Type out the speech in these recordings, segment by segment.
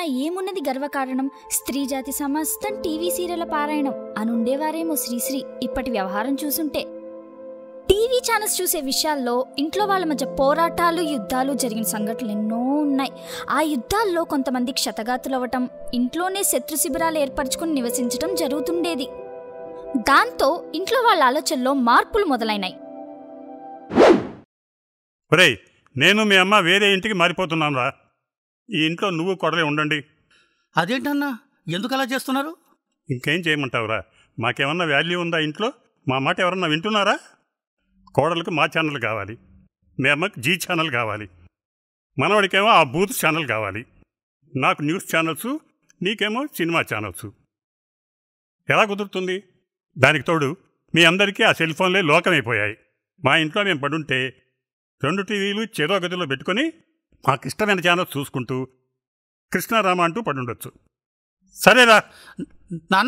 ఏమున్నది గర్వకారణం స్త్రీ జాతి సమస్తం టీవీ సీరియల్ పారాయణం అనుండేవారేమో శ్రీశ్రీ ఇప్పటి వ్యవహారం చూసుంటే టీవీ ఛానల్స్ చూసే విషయాల్లో ఇంట్లో వాళ్ళ మధ్య పోరాటాలు యుద్ధాలు జరిగిన సంఘటనలు ఎన్నో ఉన్నాయి ఆ యుద్ధాల్లో కొంతమంది క్షతగాతులవ్వటం ఇంట్లోనే శత్రు శిబిరాలు ఏర్పరచుకుని నివసించటం జరుగుతుండేది దాంతో ఇంట్లో వాళ్ళ ఆలోచనలో మార్పులు మొదలైనాయి ఒరేయ్ నేను మీ అమ్మ వేరే ఇంటికి మారిపోతున్నాను రా ఈ ఇంట్లో నువ్వు కొడలే ఉండండి అదేంటన్నా ఎందుకు అలా చేస్తున్నారు ఇంకేం చేయమంటావురా మాకేమన్నా వాల్యూ ఉందా ఇంట్లో మా మాట ఎవరన్నా వింటున్నారా కోడలకు మా ఛానల్ కావాలి మీ అమ్మకి జీ ఛానల్ కావాలి మనవాడికేమో ఆ బూత్ ఛానల్ కావాలి నాకు న్యూస్ ఛానల్స్ నీకేమో సినిమా ఛానల్స్ ఎలా కుదురుతుంది దానికి తోడు మీ అందరికీ ఆ సెల్ ఫోన్లే లోకమైపోయాయి మా ఇంట్లో మేము పడుంటే రెండు టీవీలు చెరో గదిలో పెట్టుకొని మాకు ఇష్టమైన ఛానల్స్ చూసుకుంటూ కృష్ణారామ అంటూ పడుండొచ్చు సరేరా నాన్న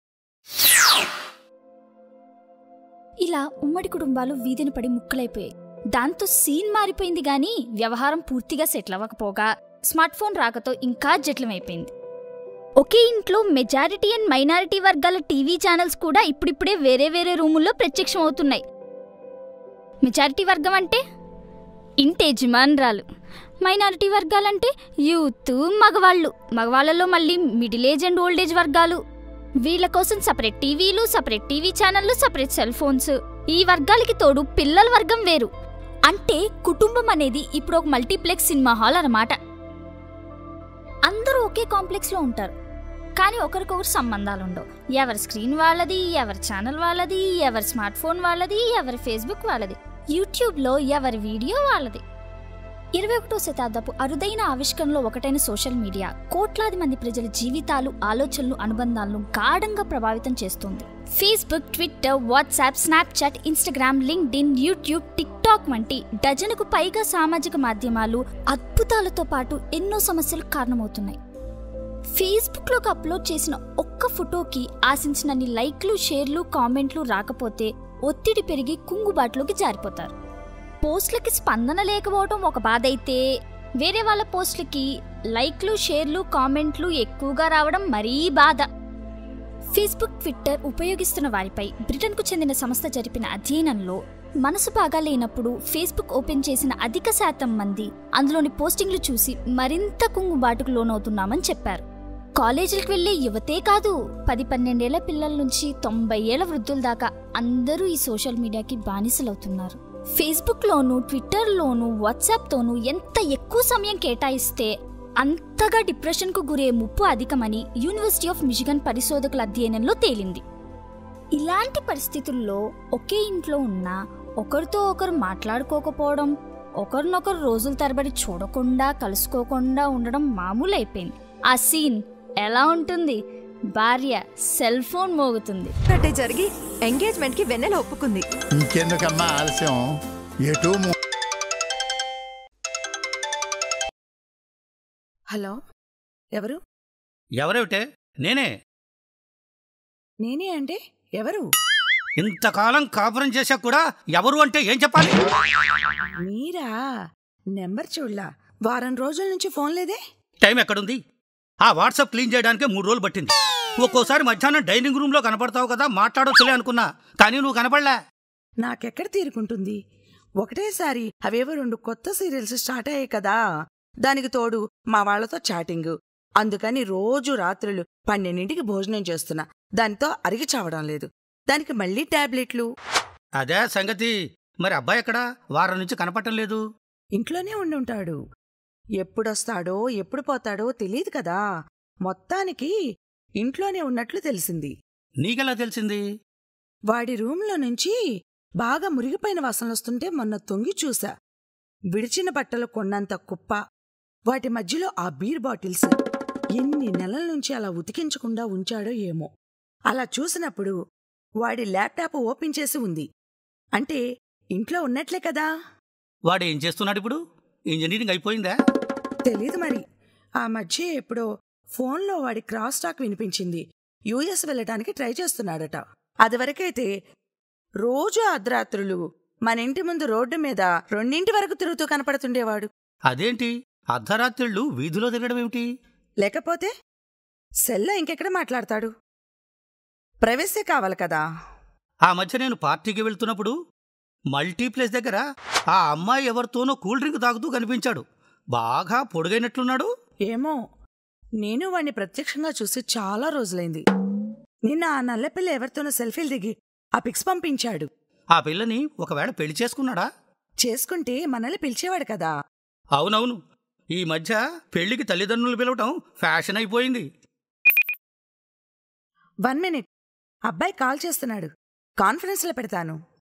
ఇలా ఉమ్మడి కుటుంబాలు వీధిని పడి ముక్కలైపోయాయి దాంతో సీన్ మారిపోయింది గానీ వ్యవహారం పూర్తిగా సెటిల్ అవ్వకపోగా స్మార్ట్ ఫోన్ రాకతో ఇంకా జటిలమైపోయింది ఒకే ఇంట్లో మెజారిటీ అండ్ మైనారిటీ వర్గాల టీవీ ఛానల్స్ కూడా ఇప్పుడిప్పుడే వేరే వేరే రూముల్లో ప్రత్యక్షం అవుతున్నాయి మెజారిటీ వర్గం అంటే ఇంటి యజమానురాలు మైనారిటీ వర్గాలంటే యూత్ మగవాళ్ళు మగవాళ్ళలో మళ్ళీ middle age and old age వర్గాలు వీళ్ళ కోసం సపరేట్ టీవీలు సపరేట్ టీవీ ఛానళ్లు సపరేట్ సెల్ ఫోన్స్ ఈ వర్గాలకి తోడు పిల్లల వర్గం వేరు అంటే కుటుంబం అనేది ఇప్పుడు ఒక మల్టీప్లెక్స్ సినిమా హాల్ అన్నమాట అందరూ ఒకే కాంప్లెక్స్ లో ఉంటారు కానీ ఒకరికొకరు సంబంధాలు ఉండవు ఎవరి స్క్రీన్ వాళ్ళది ఎవరి ఛానల్ వాళ్ళది ఎవరి స్మార్ట్ ఫోన్ వాళ్ళది ఎవరి ఫేస్బుక్ వాళ్ళది యూట్యూబ్లో ఎవరి వీడియో వాళ్ళది ఇరవై ఒకటో శతాబ్దపు అరుదైన ఆవిష్కరణలో ఒకటైన సోషల్ మీడియా కోట్లాది మంది ప్రజల జీవితాలు ఆలోచనలు అనుబంధాలను గాఢంగా ప్రభావితం చేస్తుంది Facebook Twitter WhatsApp Snapchat Instagram LinkedIn YouTube TikTok వంటి డజనుకు పైగా సామాజిక మాధ్యమాలు అద్భుతాలతో పాటు ఎన్నో సమస్యలకు కారణమవుతున్నాయి ఫేస్బుక్లోకి అప్లోడ్ చేసిన ఒక్క ఫోటోకి ఆశించినన్ని లైక్లు షేర్లు కామెంట్లు రాకపోతే ఒత్తిడి పెరిగి కుంగుబాటులోకి జారిపోతారు పోస్టులకి స్పందన లేకపోవడం ఒక బాధ అయితే వేరే వాళ్ళ పోస్టులకి లైక్లు షేర్లు కామెంట్లు ఎక్కువగా రావడం మరీ బాధ ఫేస్బుక్ ట్విట్టర్ ఉపయోగిస్తున్న వారిపై బ్రిటన్కు చెందిన సంస్థ జరిపిన అధ్యయనంలో మనసు బాగా లేనప్పుడు ఫేస్బుక్ ఓపెన్ చేసిన అధిక శాతం మంది అందులోని పోస్టింగ్లు చూసి మరింత కుంగుబాటుకు లోనవుతున్నామని చెప్పారు కాలేజీలకు వెళ్లే యువతే కాదు పది పన్నెండేళ్ల పిల్లల నుంచి తొంభై ఏళ్ల వృద్ధుల దాకా అందరూ ఈ సోషల్ మీడియాకి బానిసలవుతున్నారు ఫేస్బుక్లోను ట్విట్టర్లోను వాట్సాప్తోనూ ఎంత ఎక్కువ సమయం కేటాయిస్తే అంతగా డిప్రెషన్కు గురే ముప్పు అధికమని యూనివర్సిటీ ఆఫ్ మిషిగన్ పరిశోధకుల అధ్యయనంలో తేలింది ఇలాంటి పరిస్థితుల్లో ఒకే ఇంట్లో ఉన్న ఒకరితో ఒకరు మాట్లాడుకోకపోవడం ఒకరినొకరు రోజుల తరబడి చూడకుండా కలుసుకోకుండా ఉండడం మామూలైపోయింది ఆ సీన్ ఎలా ఉంటుంది భార్య సెల్ ఫోన్ మోగుతుంది అంటే జరిగి ఎంగేజ్మెంట్ కి వెన్నెల ఒప్పుకుంది ఇంకెందుకమ్మా ఆలస్యం ఎటు ము- హలో ఎవరు ఎవరేమిటే నేనే నేనే అంటే ఎవరు ఇంతకాలం కాపురం చేశాక కూడా ఎవరు అంటే ఏం చెప్పాలి మీరా నెంబర్ చూడలా వారం రోజుల నుంచి ఫోన్ లేదే టైం ఎక్కడుంది ఆ వాట్సాప్ క్లీన్ చేయడానికే మూడు రోజులు పట్టింది ఒక్కోసారి మధ్యాహ్నం డైనింగ్ రూమ్ లో కనపడతావు కదా మాట్లాడొచ్చులే అనుకున్నా కానీ నువ్వు కనపడలే నాకెక్కడ తీరుకుంటుంది ఒకటేసారి అవేవో రెండు కొత్త సీరియల్స్ స్టార్ట్ అయ్యాయి కదా దానికి తోడు మా వాళ్లతో చాటింగ్ అందుకని రోజు రాత్రులు పన్నెండింటికి భోజనం చేస్తున్నా దానితో అరిగి చావడం లేదు దానికి మళ్ళీ టాబ్లెట్లు అదే సంగతి మరి అబ్బాయి ఎక్కడా వారం నుంచి కనపడటం లేదు ఇంట్లోనే ఉండుంటాడు ఎప్పుడొస్తాడో ఎప్పుడు పోతాడో తెలియదు కదా మొత్తానికి ఇంట్లోనే ఉన్నట్లు తెలిసింది నీకెలా తెలిసింది వాడి రూంలో నుంచి బాగా మురిగిపోయిన వాసనలొస్తుంటే మొన్న తొంగి చూసా విడిచిన బట్టలు కొన్నంత కుప్ప వాటి మధ్యలో ఆ బీర్ బాటిల్స్ ఎన్ని నెలల నుంచి అలా ఉతికించకుండా ఉంచాడో ఏమో అలా చూసినప్పుడు వాడి ల్యాప్టాప్ ఓపెన్ చేసి ఉంది అంటే ఇంట్లో ఉన్నట్లే కదా వాడు ఏం చేస్తున్నాడు ఇప్పుడు ఇంజనీరింగ్ అయిపోయిందా తెలీదు మరి ఆ మధ్య ఎప్పుడో ఫోన్లో వాడి క్రాస్ టాక్ వినిపించింది యూఎస్ వెళ్ళటానికి ట్రై చేస్తున్నాడట అదివరకైతే రోజు అర్ధరాత్రులు మన ఇంటి ముందు రోడ్డు మీద రెండింటి వరకు తిరుగుతూ కనపడుతుండేవాడు అదేంటి అర్ధరాత్రిళ్ళు వీధిలో తిరగడం ఏమిటి లేకపోతే సెల్లో ఇంకెక్కడ మాట్లాడతాడు ప్రైవసీ కావాలి కదా ఆ మధ్య నేను పార్టీకి వెళ్తున్నప్పుడు మల్టీప్లేస్ దగ్గర ఆ అమ్మాయి ఎవరితోనో కూల్ డ్రింక్ తాగుతూ కనిపించాడు బాగా పొడుగైనట్లున్నాడు ఏమో నేను వాణ్ణి ప్రత్యక్షంగా చూసి చాలా రోజులైంది నిన్న ఆ నల్లపిల్ల ఎవరితోనో సెల్ఫీలు దిగి ఆ పిక్స్ పంపించాడు ఆ పిల్లని ఒకవేళ పెళ్లి చేసుకున్నాడా చేసుకుంటే మనల్ని పిలిచేవాడు కదా అవునవును ఈ మధ్య పెళ్లికి తల్లిదండ్రులు పిలవటం ఫ్యాషన్ అయిపోయింది వన్ మినిట్ అబ్బాయి కాల్ చేస్తున్నాడు కాన్ఫరెన్స్లో పెడతాను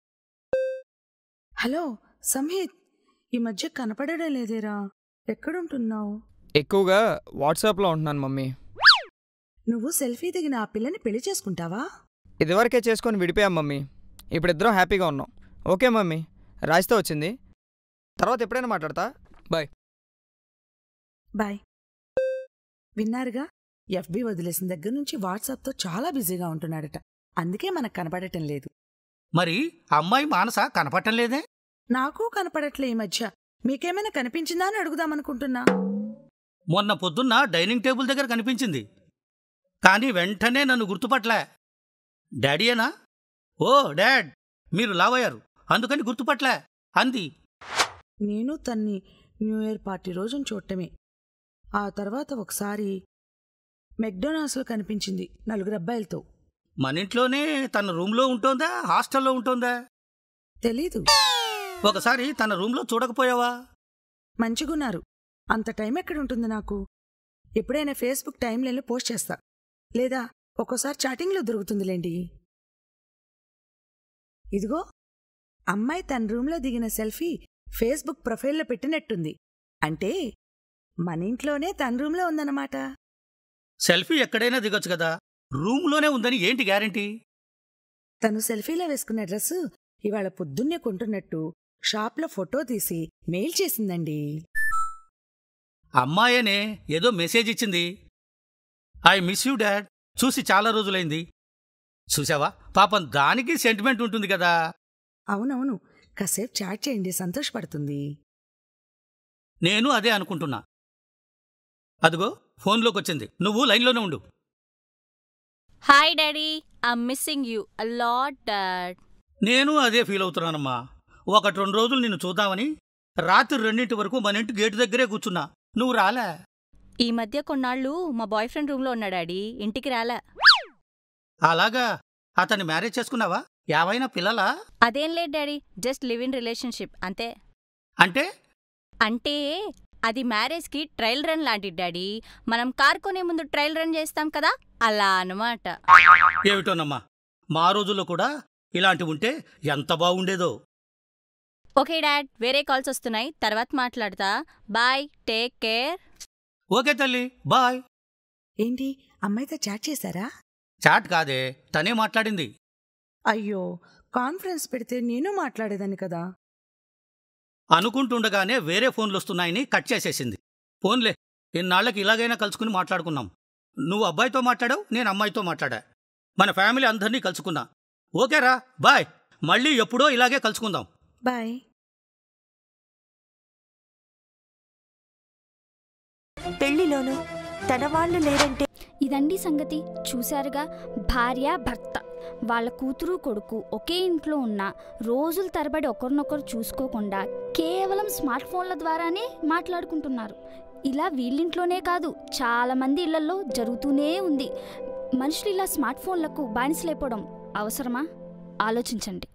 హలో సంహిత్ ఈ మధ్య కనపడడం లేదేరా ఎక్కడుంటున్నావు ఎక్కువగా వాట్సాప్లో ఉంటున్నాను మమ్మీ నువ్వు సెల్ఫీ దిగిన ఆ పిల్లని పెళ్లి చేసుకుంటావా ఇదివరకే చేసుకొని విడిపోయాం మమ్మీ ఇప్పుడు ఇద్దరం హ్యాపీగా ఉన్నాం ఓకే మమ్మీ రాజ్తో వచ్చింది తర్వాత ఎప్పుడైనా మాట్లాడతా బాయ్ బాయ్ విన్నారుగా ఎఫ్బి వదిలేసిన దగ్గర నుంచి వాట్సాప్తో చాలా బిజీగా ఉంటున్నాడట అందుకే మనకు కనపడటం లేదు మరి అమ్మాయి మానస కనపడటం లేదే నాకు కనపడట్లే ఈ మధ్య మీకేమైనా కనిపించిందా అని అడుగుదామనుకుంటున్నా మొన్న పొద్దున్న డైనింగ్ టేబుల్ దగ్గర కనిపించింది కానీ వెంటనే నన్ను గుర్తుపట్టలే డాడీయేనా ఓ డాడ్ మీరు లావయ్యారు అందుకని గుర్తుపట్టలే అంది నేను తన్ని న్యూ ఇయర్ పార్టీ రోజున చూడటమే ఆ తర్వాత ఒకసారి మెక్డొనాల్డ్స్లో కనిపించింది నలుగురు అబ్బాయిలతో మన ఇంట్లోనే తన రూమ్లో ఉంటోందా హాస్టల్లో ఉంటోందా తెలీదు ఒకసారి తన రూమ్లో చూడకపోయావా మంచిగున్నారు అంత టైం ఎక్కడుంటుంది నాకు ఎప్పుడైనా ఫేస్బుక్ టైంలైన్లో పోస్ట్ చేస్తా లేదా ఒక్కోసారి చాటింగ్లో దొరుకుతుందిలేండి ఇదిగో అమ్మాయి తన రూమ్లో దిగిన సెల్ఫీ ఫేస్బుక్ ప్రొఫైల్లో పెట్టినట్టుంది అంటే మన ఇంట్లోనే తన రూమ్లో ఉందన్నమాట సెల్ఫీ ఎక్కడైనా దిగొచ్చు కదా రూమ్లోనే ఉందని ఏంటి గ్యారంటీ తను సెల్ఫీలో వేసుకున్న డ్రెస్సు ఇవాళ పొద్దున్నే కొంటున్నట్టు షాప్లో ఫోటో తీసి మెయిల్ చేసిందండి అమ్మాయేనే ఏదో మెసేజ్ ఇచ్చింది ఐ మిస్ యూ డాడ్ చూసి చాలా రోజులైంది చూసావా పాపం దానికి సెంటిమెంట్ ఉంటుంది కదా అవునవును కాసేపు చాట్ చేయండి సంతోషపడుతుంది నేను అదే అనుకుంటున్నా అదిగో ఫోన్లోకి వచ్చింది నువ్వు లైన్లోనే ఉండు hi daddy I missing you a lot dad నేను అదే ఫీల్ అవుతున్నానమ్మా ఒకటి రెండు రోజులు నిన్ను చూద్దామని రాత్రి రెండింటి వరకు మన ఇంటి గేటు దగ్గరే కూర్చున్నా నువ్వు రాలే ఈ మధ్య కొన్నాళ్ళు మా బాయ్ ఫ్రెండ్ రూమ్లో ఉన్నా డాడీ ఇంటికి రాలే అలాగా అతన్ని మ్యారేజ్ చేసుకున్నావా యావైనా పిల్లలా అదేం లేదు daddy just live in relationship అంతే అంటే అంటే అది మ్యారేజ్కి ట్రయల్ రన్ లాంటిది డాడీ మనం కార్ కొనే ముందు ట్రయల్ రన్ చేస్తాం కదా అలా అనమాట ఏమిటోనమ్మా మా రోజుల్లో కూడా ఇలాంటి ఉంటే ఎంత బాగుండేదో ఓకే డాడ్ వేరే కాల్స్ వస్తున్నాయి తర్వాత మాట్లాడతా బాయ్ టేక్ కేర్ ఓకే తల్లి బాయ్ ఏంటి అమ్మాయితో చాట్ చేశారా చాట్ కాదే తనే మాట్లాడింది అయ్యో కాన్ఫరెన్స్ పెడితే నేను మాట్లాడేదాన్ని కదా అనుకుంటుండగానే వేరే ఫోన్లు వస్తున్నాయని కట్ చేసేసింది ఫోన్లే ఇన్నాళ్ళకి ఇలాగైనా కలుసుకుని మాట్లాడుకున్నాం నువ్వు అబ్బాయితో మాట్లాడావు నేను అమ్మాయితో మాట్లాడా మన ఫ్యామిలీ అందరినీ కలుసుకున్నా ఓకేరా బాయ్ మళ్ళీ ఎప్పుడో ఇలాగే కలుసుకుందాం బాయ్ పెళ్లిలోను తన వాళ్ళు లేరంటే ఇదండి సంగతి చూశారుగా భార్య భర్త వాళ్ళ కూతురు కొడుకు ఒకే ఇంట్లో ఉన్న రోజుల తరబడి ఒకరినొకరు చూసుకోకుండా కేవలం స్మార్ట్ ఫోన్ల ద్వారానే మాట్లాడుకుంటున్నారు ఇలా వీళ్ళింట్లోనే కాదు చాలా మంది ఇళ్లలో జరుగుతూనే ఉంది మనుషులు ఇలా స్మార్ట్ ఫోన్లకు బానిసలైపోవడం అవసరమా ఆలోచించండి